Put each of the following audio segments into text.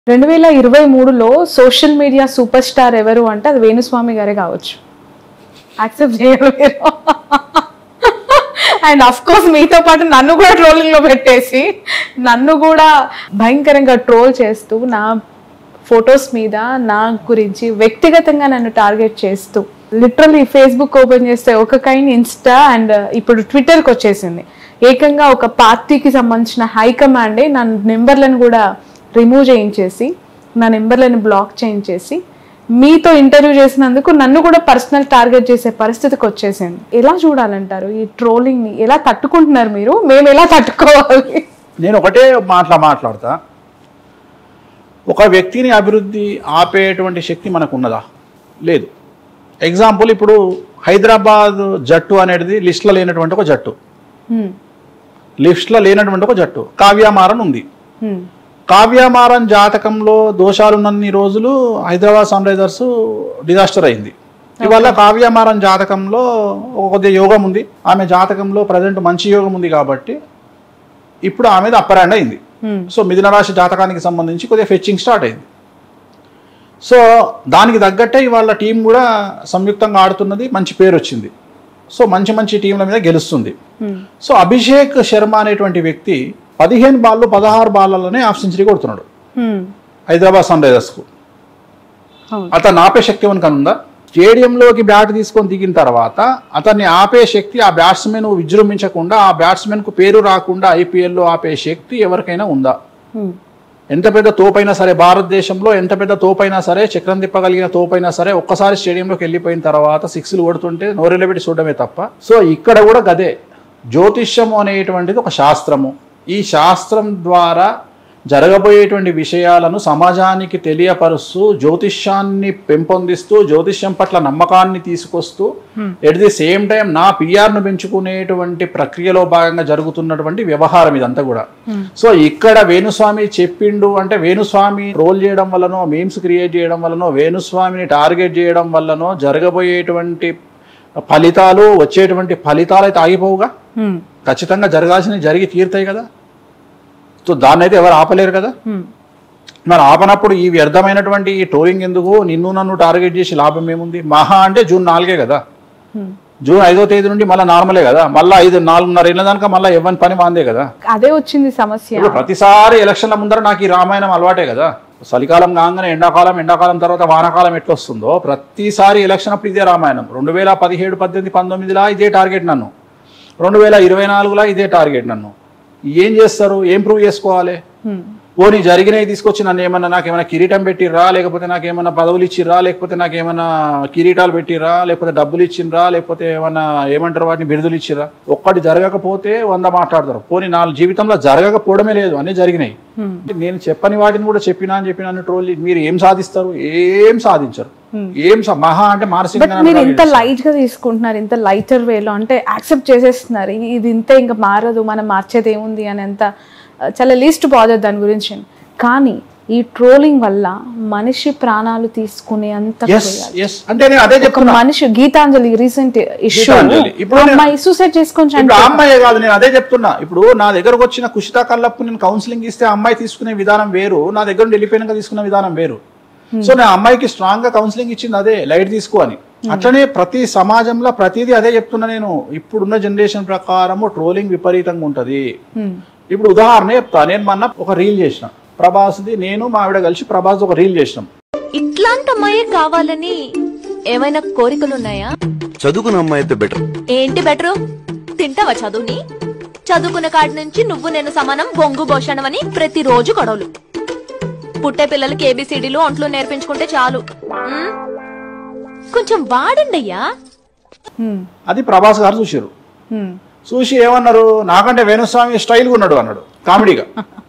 రెండు వేల ఇరవై మూడులో సోషల్ మీడియా సూపర్ స్టార్ ఎవరు అంటే అది వేణుస్వామి గారే కావచ్చు యాక్సెప్ట్ చేయలేరు అండ్ అఫ్ కోర్స్ మీతో పాటు నన్ను కూడా ట్రోలింగ్ లో పెట్టేసి నన్ను కూడా భయంకరంగా ట్రోల్ చేస్తూ నా ఫొటోస్ మీద నా గురించి వ్యక్తిగతంగా నన్ను టార్గెట్ చేస్తూ లిటరల్లీ ఫేస్బుక్ ఓపెన్ చేస్తే ఒక కైండ్ ఇన్స్టా అండ్ ఇప్పుడు ట్విట్టర్కి వచ్చేసింది ఏకంగా ఒక పార్టీకి సంబంధించిన హైకమాండే నా నెంబర్లను కూడా రిమూవ్ చేయించేసి నా నెంబర్లను బ్లాక్ చేయించేసి మీతో ఇంటర్వ్యూ చేసినందుకు నన్ను కూడా పర్సనల్ టార్గెట్ చేసే పరిస్థితికి వచ్చేసింది ఎలా చూడాలంటారు ఈ ట్రోలింగ్ ని ఎలా తట్టుకుంటున్నారు మీరు మేము ఎలా తట్టుకోవాలి నేను ఒకటే మాట్లా మాట్లాడతా ఒక వ్యక్తిని అభివృద్ధి ఆపేటువంటి శక్తి మనకు ఉన్నదా లేదు ఎగ్జాంపుల్ ఇప్పుడు హైదరాబాద్ జట్టు అనేది లిస్ట్లో లేనటువంటి ఒక జట్టు హ్మ్, లిస్ట్లో లేనటువంటి ఒక జట్టు కావ్యమారన్ ఉంది హ్మ్, కావ్యమారన్ జాతకంలో దోషాలున్నన్ని రోజులు హైదరాబాద్ సన్ రైజర్స్ డిజాస్టర్ అయింది ఇవాళ కావ్యమారన్ జాతకంలో ఒక కొద్దిగా యోగం ఉంది ఆమె జాతకంలో ప్రజెంట్ మంచి యోగం ఉంది కాబట్టి ఇప్పుడు ఆమెది అప్పర్ హ్యాండ్ అయింది హ్మ్, సో మిథున రాశి జాతకానికి సంబంధించి కొద్దిగా ఫెచ్చింగ్ స్టార్ట్ అయింది సో దానికి తగ్గట్టే ఇవాళ టీం కూడా సంయుక్తంగా ఆడుతున్నది మంచి పేరు వచ్చింది సో మంచి మంచి టీంల మీద గెలుస్తుంది హ్మ్, సో అభిషేక్ శర్మ అనేటువంటి వ్యక్తి పదిహేను బాళ్ళు పదహారు బాళ్ళలోనే హాఫ్ సెంచరీ కొడుతున్నాడు హ్మ్. హైదరాబాద్ సన్ రైజర్స్కు అవును. అతను ఆపే శక్తి ఏమని కనుందా స్టేడియంలోకి బ్యాట్ తీసుకొని దిగిన తర్వాత అతన్ని ఆపే శక్తి ఆ బ్యాట్స్మెన్ విజృంభించకుండా ఆ బ్యాట్స్మెన్కు పేరు రాకుండా ఐపీఎల్లో ఆపే శక్తి ఎవరికైనా ఉందా హ్మ్, ఎంత పెద్ద తోపైనా సరే భారతదేశంలో ఎంత పెద్ద తోపైనా సరే చక్రం తిప్పగలిగిన తోపైనా సరే ఒక్కసారి స్టేడియంలోకి వెళ్ళిపోయిన తర్వాత సిక్స్లు కొడుతుంటే నోరెళ్ళబెట్టి చూడడమే తప్ప సో ఇక్కడ కూడా గదే జ్యోతిష్యము అనేటువంటిది ఒక శాస్త్రము ఈ శాస్త్రం ద్వారా జరగబోయేటువంటి విషయాలను సమాజానికి తెలియపరుస్తూ జ్యోతిష్యాన్ని పెంపొందిస్తూ జ్యోతిష్యం పట్ల నమ్మకాన్ని తీసుకొస్తూ ఎట్ ది సేమ్ టైం నా పిఆర్ను పెంచుకునేటువంటి ప్రక్రియలో భాగంగా జరుగుతున్నటువంటి వ్యవహారం ఇదంతా కూడా సో ఇక్కడ వేణుస్వామి చెప్పిండు అంటే వేణుస్వామి రోల్ చేయడం వల్లనో మీమ్స్ క్రియేట్ చేయడం వల్లనో వేణుస్వామిని టార్గెట్ చేయడం వల్లనో జరగబోయేటువంటి ఫలితాలు వచ్చేటువంటి ఫలితాలు అయితే ఆగిపోవుగా హ్మ్, ఖచ్చితంగా జరగాల్సినవి జరిగి తీరుతాయి కదా సో దాన్ని అయితే ఎవరు ఆపలేరు కదా హ్మ్. మరి ఆపనప్పుడు ఈ వ్యర్థమైనటువంటి ఈ ట్రోలింగ్ ఎందుకు నిన్ను నన్ను టార్గెట్ చేసి లాభం ఏముంది మహా అంటే జూన్ నాలుగే కదా హ్మ్. జూన్ ఐదో తేదీ నుండి మళ్ళీ నార్మలే కదా మళ్ళీ ఐదు నాలుగున్నర ఏళ్ళ దాకా మళ్ళీ ఇవ్వని పని మాందే కదా అదే వచ్చింది సమస్య ఇప్పుడు ప్రతిసారి ఎలక్షన్ల ముందర నాకు ఈ రామాయణం అలవాటే కదా చలికాలం కాగానే ఎండాకాలం ఎండాకాలం తర్వాత వానాకాలం ఎట్లా వస్తుందో ప్రతిసారి ఎలక్షన్ అప్పుడు ఇదే రామాయణం రెండు వేల పదిహేడు పద్దెనిమిది పంతొమ్మిదిలా ఇదే టార్గెట్ నన్ను రెండు వేల ఇరవై నాలుగులా ఇదే టార్గెట్ నన్ను ఏం చేస్తారు ఏం ప్రూవ్ చేసుకోవాలి హ్మ్, పోనీ జరిగినవి తీసుకొచ్చి నన్ను ఏమన్నా నాకు ఏమైనా కిరీటం పెట్టిర్రా లేకపోతే నాకు ఏమైనా పదవులు ఇచ్చిర్రా లేకపోతే నాకు ఏమైనా కిరీటాలు పెట్టిర్రా లేకపోతే డబ్బులు ఇచ్చిండ్రా లేకపోతే ఏమన్నా ఏమంటారు వాటిని బిరుదులు ఇచ్చిర్రా ఒక్కటి జరగకపోతే వంద మాట్లాడతారు పోనీ నా జీవితంలో జరగకపోవడమే లేదు అన్నీ జరిగినాయి హ్మ్. నేను చెప్పని వాటిని కూడా చెప్పినా అని చెప్పినా ట్రోల్ మీరు ఏం సాధిస్తారు ఏం సాధించరు ఏం సా- మహా అంటే బట్ మానసికంగా మీరు ఇంత లైట్ గా తీసుకుంటున్నారు ఇంత లైటర్ వేలో అంటే యాక్సెప్ట్ చేసేస్తున్నారు ఇది- ఇది ఇంతే ఇంకా మారదు మనం మార్చేది ఏముంది అని ఎంత ఆ, చాలా లీస్ట్ బాధ దాని గురించి కానీ ఈ ట్రోలింగ్ వల్ల మనిషి ప్రాణాలు తీసుకునే అంత ఎస్ ఎస్ అంటే నేను అదే ఒక చెప్తున్నా మనిషి గీతాంజలి రీసెంట్ ఇష్యూ గీతాంజలి. ఇప్పుడు నేను- అమ్మాయి సూసైడ్ చేసుకొని ఇప్పుడు చనిపోయింది. ఆ అమ్మాయే కాదు నేను అదే చెప్తున్నా ఇప్పుడు నా దగ్గరకు వచ్చిన కుషితా కల్లప్పు నేను కౌన్సిలింగ్ ఇస్తే ఆ అమ్మాయి తీసుకునే విధానం వేరు నా దగ్గర నుండి వెళ్ళిపోయినాక తీసుకునే విధానం వేరు సో నేను ఆ అమ్మాయికి స్ట్రాంగ్ గా కౌన్సిలింగ్ ఇచ్చింది అదే లైట్ తీసుకో అని అట్లనే ప్రతి సమాజంలో ప్రతిదీ అదే చెప్తున్నా నేను ఇప్పుడున్న జనరేషన్ ప్రకారము ట్రోలింగ్ విపరీతంగా ఉంటది హ్మ్, ఇప్పుడు ఉదాహరణ చెప్తా నేను మొన్న ఒక రీల్ చేసిన ప్రభాస్ది నేను మా ఆవిడ కలిసి ప్రభాస్ ఒక రీల్ చేసినాం ఇట్లాంటి అమ్మాయే కావాలని ఏమైనా కోరికలున్నాయా చదువుకున్న అమ్మాయి అయితే బెటర్ ఏంటి బెటరు తింటావా చదువుని చదువుకున్న కాడి నుంచి నువ్వు నేను సమానం బొంగు భోషణమని ప్రతిరోజు గొడవలు పుట్టే పిల్లలకి ఏబిసిడీలు ఒంట్లో నేర్పించుకుంటే చాలు ఉమ్? కొంచెం వాడండి అయ్యా హ్మ్, అది ప్రభాస్ గారు చూసారు హ్మ్. చూసి ఏమన్నారు నాకంటే వేణుస్వామి స్టైల్గా ఉన్నాడు అన్నాడు కామెడీగా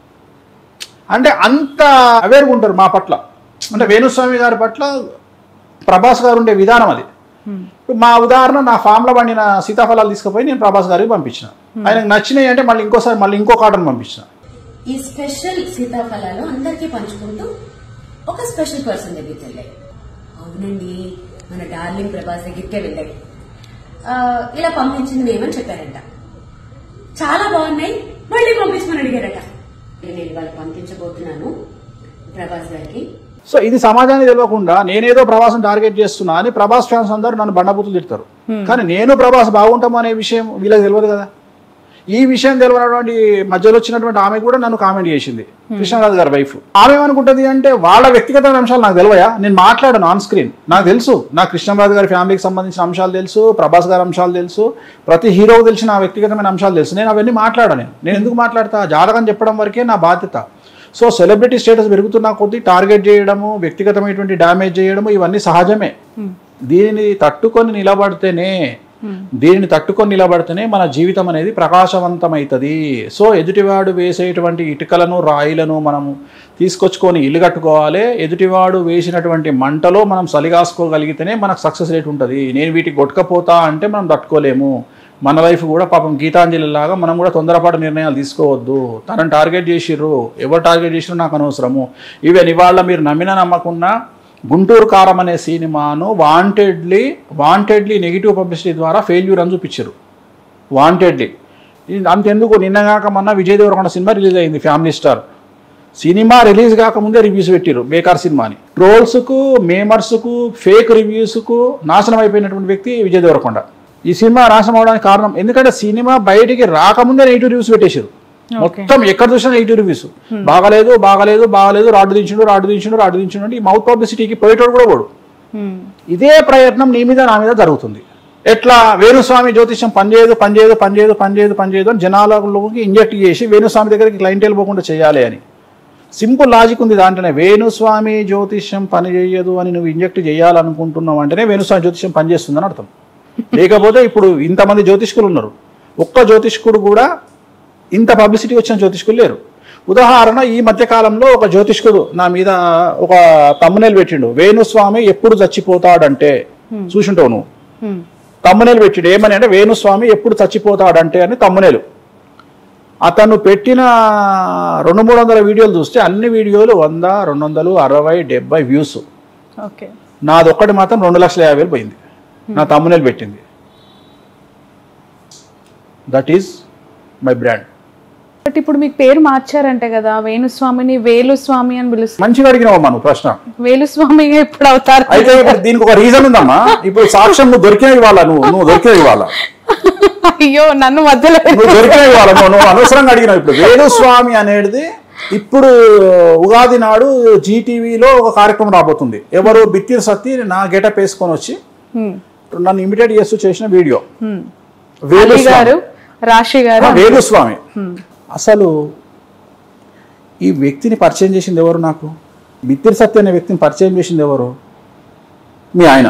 అంటే అంత అవేర్గా ఉంటారు మా పట్ల అంటే వేణుస్వామి గారి పట్ల ప్రభాస్ గారు ఉండే విధానం అది ఇప్పుడు మా ఉదాహరణ నా ఫామ్లో పండిన సీతాఫలాలు తీసుకుపోయి నేను ప్రభాస్ గారికి పంపించిన ఆయనకు నచ్చినాయి అంటే మళ్ళీ ఇంకోసారి మళ్ళీ ఇంకో కాటన్ పంపించిన ఈ స్పెషల్ సీతాఫలాలు అందరికీ పంచుకుంటూ ఒక స్పెషల్ పర్సన్ దగ్గరికి వెళ్ళాయి అవునండి మన డార్లింగ్ ప్రభాస్ దగ్గరికే వెళ్ళాయి ఆ, ఇలా పంపించింది ఏమని చెప్పారంట చాలా బాగున్నాయి మళ్ళీ పంపించమని అడిగారట నేను ఇవాళ పంపించబోతున్నాను ప్రభాస్ గారికి సో ఇది సమాజానికి తెలియకుండా నేనేదో ప్రభాసం టార్గెట్ చేస్తున్నా అని ప్రభాస్ ఫ్యాన్స్ అందరూ నన్ను బండబూతులు తిడతారు కానీ నేను ప్రభాస్ బాగుంటాము అనే విషయం వీళ్ళకి తెలియదు కదా ఈ విషయం తెలియనటువంటి మధ్యలో వచ్చినటువంటి ఆమె కూడా నన్ను కామెంట్ చేసింది కృష్ణరాజు గారి వైఫ్ ఆమె ఏమనుకుంటది అంటే వాళ్ళ వ్యక్తిగత అంశాలు నాకు తెలియయా నేను మాట్లాడాను ఆన్ స్క్రీన్ నాకు తెలుసు నా కృష్ణరాజు గారి ఫ్యామిలీకి సంబంధించిన అంశాలు తెలుసు ప్రభాస్ గారి అంశాలు తెలుసు ప్రతి హీరోకి తెలిసిన నా వ్యక్తిగతమైన అంశాలు తెలుసు నేను అవన్నీ మాట్లాడాను నేను నేను ఎందుకు మాట్లాడతా జాతకం చెప్పడం వరకే నా బాధ్యత సో సెలబ్రిటీ స్టేటస్ పెరుగుతున్న కొద్దీ టార్గెట్ చేయడము వ్యక్తిగతమైనటువంటి డ్యామేజ్ చేయడము ఇవన్నీ సహజమే దీనిని తట్టుకొని నిలబడితేనే దీనిని తట్టుకొని నిలబడితేనే మన జీవితం అనేది ప్రకాశవంతమవుతుంది సో ఎదుటివాడు వేసేటువంటి ఇటుకలను రాయిలను మనము తీసుకొచ్చుకొని ఇల్లు కట్టుకోవాలి ఎదుటివాడు వేసినటువంటి మంటలో మనం సలిగాసుకోగలిగితేనే మనకు సక్సెస్ రేట్ ఉంటుంది నేను వీటికి కొట్టుకపోతా అంటే మనం తట్టుకోలేము మన లైఫ్ కూడా పాపం గీతాంజలి లాగా మనం కూడా తొందరపాటు నిర్ణయాలు తీసుకోవద్దు తనని టార్గెట్ చేసిర్రు ఎవరు టార్గెట్ చేసిర్రు నాకు అనవసరము ఈవెన్ ఇవాళ మీరు నమ్మిన నమ్మకున్నా గుంటూరు కారం అనే సినిమాను వాంటెడ్లీ వాంటెడ్లీ నెగిటివ్ పబ్లిసిటీ ద్వారా ఫెయిల్యూర్ అని చూపించారు వాంటెడ్లీ ఇది అంతెందుకు నిన్నగాక మొన్న విజయ్ దేవరకొండ సినిమా రిలీజ్ అయింది ఫ్యామిలీ స్టార్ సినిమా రిలీజ్ కాకముందే రివ్యూస్ పెట్టిరు బేకార్ సినిమాని ట్రోల్స్కు మేమర్స్కు ఫేక్ రివ్యూస్కు నాశనం అయిపోయినటువంటి వ్యక్తి విజయ్ దేవరకొండ ఈ సినిమా నాశనం అవడానికి కారణం ఎందుకంటే సినిమా బయటికి రాకముందే నెగిటివ్ రివ్యూస్ పెట్టేశారు మొత్తం ఎక్కడ చూసినా నెగిటివ్ రివ్యూస్ బాగలేదు బాగలేదు బాగలేదు రాడ్డు దించుడు రాడ్డు దించుడు రాడ్డు దించుడు అంటే ఈ మౌత్ పబ్లిసిటీకి పోయేటోడు కూడా పోడు ఇదే ప్రయత్నం నీ మీద నా మీద జరుగుతుంది ఎట్లా వేణుస్వామి జ్యోతిష్యం పనిచేయదు పనిచేయదు పనిచేయదు పనిచేయదు పనిచేయదు అని జనాలలోకి ఇంజెక్ట్ చేసి వేణుస్వామి దగ్గరికి క్లయింటేల్ పోకుండా చేయాలి అని సింపుల్ లాజిక్ ఉంది దాంట్లోనే వేణుస్వామి జ్యోతిష్యం పని చేయదు అని నువ్వు ఇంజెక్ట్ చేయాలనుకుంటున్నావు అంటేనే వేణుస్వామి జ్యోతిష్యం పనిచేస్తుందని అర్థం లేకపోతే ఇప్పుడు ఇంతమంది జ్యోతిష్కులు ఉన్నారు ఒక్క జ్యోతిష్కుడు కూడా ఇంత పబ్లిసిటీ వచ్చిన జ్యోతిష్కులు లేరు ఉదాహరణ ఈ మధ్య కాలంలో ఒక జ్యోతిష్కుడు నా మీద ఒక తమ్మునేలు పెట్టిండు వేణుస్వామి ఎప్పుడు చచ్చిపోతాడంటే చూసుంటావు నువ్వు తమ్మునేలు పెట్టిండు ఏమని అంటే వేణుస్వామి ఎప్పుడు చచ్చిపోతాడంటే అని తమ్మునేలు అతను పెట్టిన రెండు మూడు వందల వీడియోలు చూస్తే అన్ని వీడియోలు వంద రెండు వందలు అరవై డెబ్బై వ్యూస్ ఓకే నాదొక్కటి మాత్రం రెండు లక్షల యాభై వేలు పోయింది నా తమ్మునేలు పెట్టింది that is my brand but ఇప్పుడు మీకు పేరు మార్చారంట కదా వేణుస్వామిని వేలుస్వామి అని పిలుస్తారు మంచిగా అడిగినావమ్మా నువ్వు ప్రశ్న వేలుస్వామి ఎప్పుడు అవుతారు అయితే ఇప్పుడు దీనికి ఒక రీజన్ ఉందమ్మా ఇప్పుడు సాక్ష్యం నువ్వు దొరికిన ఇవాళ నువ్వు నువ్వు దొరికిన ఇవాళ అయ్యో నన్ను మధ్యలో నువ్వు దొరికిన ఇవాళ నువ్వు నువ్వు అనవసరంగా అడిగినావు ఇప్పుడు వేణుస్వామి అనేది ఇప్పుడు ఉగాది నాడు జీటీవీలో ఒక కార్యక్రమం రాబోతుంది ఎవరు బిత్తిరి సత్తి నా గెటప్ వేసుకొని వచ్చి హ్మ్. నన్ను ఇమిటేట్ చేస్తూ చేసిన వీడియో హ్మ్. అలీ వేణుస్వామి గారు రాశి గారు ఆ, వేణుస్వామి అసలు ఈ వ్యక్తిని పరిచయం చేసింది ఎవరు నాకు బిత్తిరి సత్య అనే వ్యక్తిని పరిచయం చేసింది ఎవరు మీ ఆయన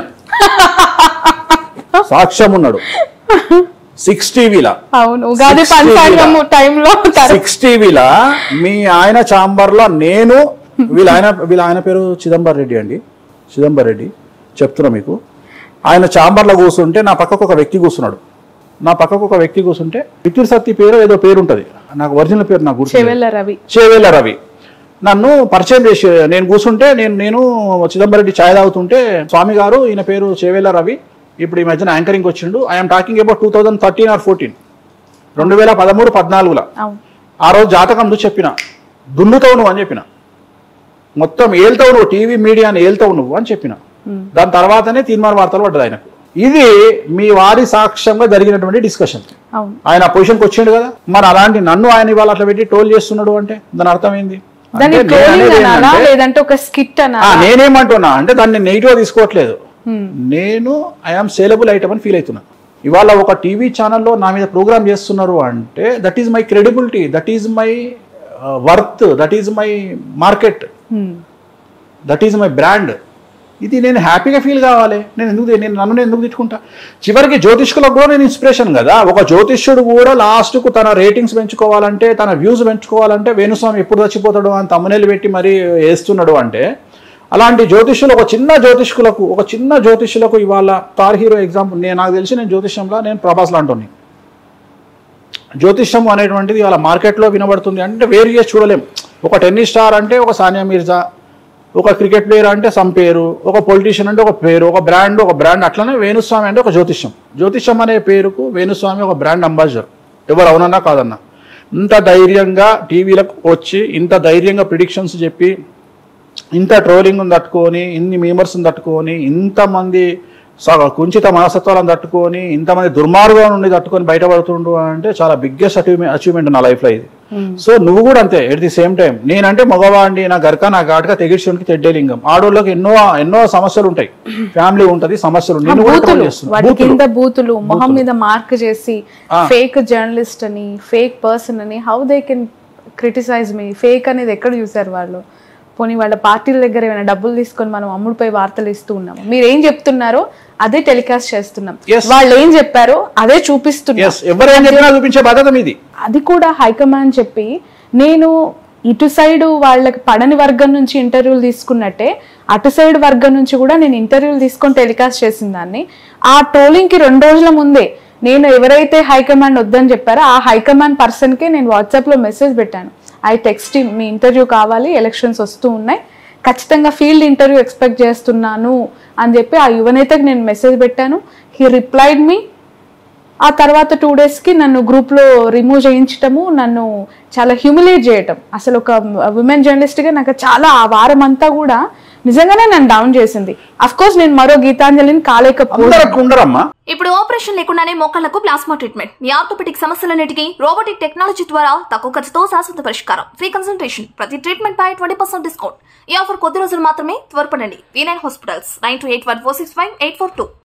సాక్ష్యం ఉన్నాడు సిక్స్ టీవీలా అవును ఉగాది Six పంచాంగము TV టైంలో సిక్స్ టీవీలా మీ ఆయన ఛాంబర్ లో నేను వీళ్ళ ఆయన వీళ్ళ ఆయన పేరు చిదంబర్ రెడ్డి అండి చిదంబర్ రెడ్డి చెప్తున్నా మీకు ఆయన ఛాంబర్లో కూర్చుంటే నా పక్కకు ఒక వ్యక్తి కూర్చున్నాడు నా పక్కకు ఒక వ్యక్తి కూర్చుంటే విత్తిరి సత్తి పేరు ఏదో పేరు ఉంటుంది నాకు ఒరిజినల్ పేరు నాకు గుర్తు చెవెళ్ళ రవి చేవేళ్ళ రవి నన్ను పరిచయం చేసి నేను కూర్చుంటే నేను నేను చిదంబరెడ్డి ఛాయ్ తాగుతుంటే స్వామి గారు ఈయన పేరు చేవేళ్ళ రవి ఇప్పుడు ఈ మధ్యన యాంకరింగ్ వచ్చిండు I'm talking about two thousand thirteen or fourteen రెండు వేల పదమూడు పద్నాలుగులో అవును ఆ రోజు జాతకం నువ్వు చెప్పిన దున్నుతావు నువ్వు అని చెప్పిన మొత్తం ఏల్తావు నువ్వు టీవీ మీడియాని ఏల్తావు నువ్వు అని చెప్పిన దాని తర్వాతనే తీర్మాన వార్తలు పడ్డది ఆయనకు ఇది మీ వారి సాక్ష్యంగా జరిగినటువంటి డిస్కషన్ అవును ఆయన పొజిషన్కి వచ్చిండు కదా మరి అలాంటి నన్ను ఆయన ఇవాళ అట్లా పెట్టి టోల్ చేస్తున్నాడు అంటే దాని అర్థం ఏంది దాన్ని అంటే నేను ట్రోలింగ్ అనేది అనాలా ఏంటంటే- లేదంటే ఒక స్కిట్ ఆ, అనాలా నేనేమంటున్నా అంటే దాన్ని నెగిటివ్ తీసుకోవట్లేదు నేను ఐఆమ్ సేలబుల్ ఐటమ్ అని ఫీల్ అవుతున్నా ఇవాళ ఒక టీవీ ఛానల్లో నా మీద ప్రోగ్రామ్ చేస్తున్నారు అంటే that is my credibility that is my worth that is my market hmm. That is my brand ఇది నేను హ్యాపీగా ఫీల్ కావాలి నేను ఎందుకు నేను నన్ను నేను ఎందుకు తిట్టుకుంటా చివరికి జ్యోతిష్కులకు కూడా నేను ఇన్స్పిరేషన్ కదా ఒక జ్యోతిష్యుడు కూడా లాస్ట్కు తన రేటింగ్స్ పెంచుకోవాలంటే తన వ్యూస్ పెంచుకోవాలంటే వేణుస్వామి ఎప్పుడు చచ్చిపోతాడు అని తమ్మునేలు పెట్టి మరీ వేస్తున్నాడు అంటే అలాంటి జ్యోతిష్యులు ఒక చిన్న జ్యోతిష్కులకు ఒక చిన్న జ్యోతిష్యులకు ఇవాళ తార్ హీరో ఎగ్జాంపుల్ నేను నాకు తెలిసి నేను జ్యోతిష్యంలో నేను ప్రభాస్ లాంటి జ్యోతిష్యం అనేటువంటిది ఇవాళ మార్కెట్లో వినబడుతుంది అంటే వేరు చేసి చూడలేం ఒక టెన్నిస్ స్టార్ అంటే ఒక సానియా మిర్జా ఒక క్రికెట్ ప్లేయర్ అంటే సమ్ పేరు ఒక పొలిటీషియన్ అంటే ఒక పేరు ఒక బ్రాండ్ ఒక బ్రాండ్ అట్లనే వేణుస్వామి అంటే ఒక జ్యోతిష్యం జ్యోతిష్యం అనే పేరుకు వేణుస్వామి ఒక బ్రాండ్ అంబాసిడర్ ఎవరు అవునన్నా కాదన్నా ఇంత ధైర్యంగా టీవీలకు వచ్చి ఇంత ధైర్యంగా ప్రిడిక్షన్స్ చెప్పి ఇంత ట్రోలింగ్ తట్టుకొని ఇన్ని మీమర్స్ తట్టుకొని ఇంతమంది స- కుంచిత మనస్తత్వాలను తట్టుకొని ఇంతమంది దుర్మార్గం నుండి తట్టుకొని బయటపడుతుండు అంటే చాలా బిగ్గెస్ట్ అచీవ్మెంట్ అచీవ్మెంట్ నా లైఫ్ లో ఇది సో నువ్వు కూడా అంతే ఎట్ ది సేమ్ టైం నేనంటే మగవాడిని నా గరక నా ఘాటుగా తెగిడ్చునికి తెడ్డేలింగం ఆడోళ్ళకి ఎన్నో ఎన్నో సమస్యలు ఉంటాయి ఫ్యామిలీ ఉంటది సమస్యలు ఆ నేను కూడా బూతులు troll చేస్తున్నా. వాటి బూతులు. కింద బూతులు మొహం మీద మార్క్ చేసి ఆ. ఫేక్ జర్నలిస్ట్ అని ఫేక్ పర్సన్ అని how they can criticise me fake అనేది ఎక్కడ చూసారు వాళ్ళు పోనీ వాళ్ళ పార్టీల దగ్గర ఏమైనా డబ్బులు తీసుకొని మనం అమ్ముడుపై వార్తలు ఇస్తూ ఉన్నాము మీరు ఏం చెప్తున్నారో అదే టెలికాస్ట్ చేస్తున్నాం Yes. వాళ్ళు ఏం చెప్పారో అదే చూపిస్తున్నాం ఎస్ ఎవరేం చెప్పినా చూపించే బాధ్యత మీది అది కూడా హైకమాండ్ చెప్పి నేను ఇటు సైడ్ వాళ్ళకి పడని వర్గం నుంచి ఇంటర్వ్యూలు తీసుకున్నట్టే అటు సైడ్ వర్గం నుంచి కూడా నేను ఇంటర్వ్యూలు తీసుకొని టెలికాస్ట్ చేసిన దాన్ని ఆ ట్రోలింగ్కి రెండు రోజుల ముందే నేను ఎవరైతే హైకమాండ్ వద్దని చెప్పారో ఆ హైకమాండ్ పర్సన్కే నేను వాట్సాప్లో మెసేజ్ పెట్టాను ఐ టెక్స్ట్ మీ ఇంటర్వ్యూ కావాలి ఎలక్షన్స్ వస్తూ ఉన్నాయి ఖచ్చితంగా ఫీల్డ్ ఇంటర్వ్యూ ఎక్స్పెక్ట్ చేస్తున్నాను అని చెప్పి ఆ యువనేతకి నేను మెసేజ్ పెట్టాను హీ రిప్లైడ్ మీ ఆ తర్వాత టూ డేస్కి నన్ను గ్రూప్లో రిమూవ్ చేయించటము నన్ను చాలా హ్యూమిలేట్ చేయటం అసలు ఒక ఉమెన్ జర్నలిస్ట్గా నాకు చాలా ఆ వారం అంతా కూడా నిజంగానే నన్ను డౌన్ చేసింది అఫ్ కోర్స్ నేను మరో గీతాంజలిని కాలేకపోయాను అందరికి ఉండరమ్మా ఇప్పుడు ఆపరేషన్ లేకుండానే మోకాళ్లకు ప్లాస్మా ట్రీట్మెంట్ మీ ఆర్థోపెటిక్ సమస్యలన్నిటికీ రోబోటిక్ టెక్నాలజీ ద్వారా తక్కువ ఖర్చుతో శాశ్వత పరిష్కారం ఫ్రీ కన్సల్టేషన్ ప్రతి ట్రీట్మెంట్ పై ట్వంటీ పర్సెంట్ డిస్కౌంట్ ఈ ఆఫర్ కొద్ది రోజులు మాత్రమే త్వరపడండి V nine hospitals nine two eight one four six five eight four two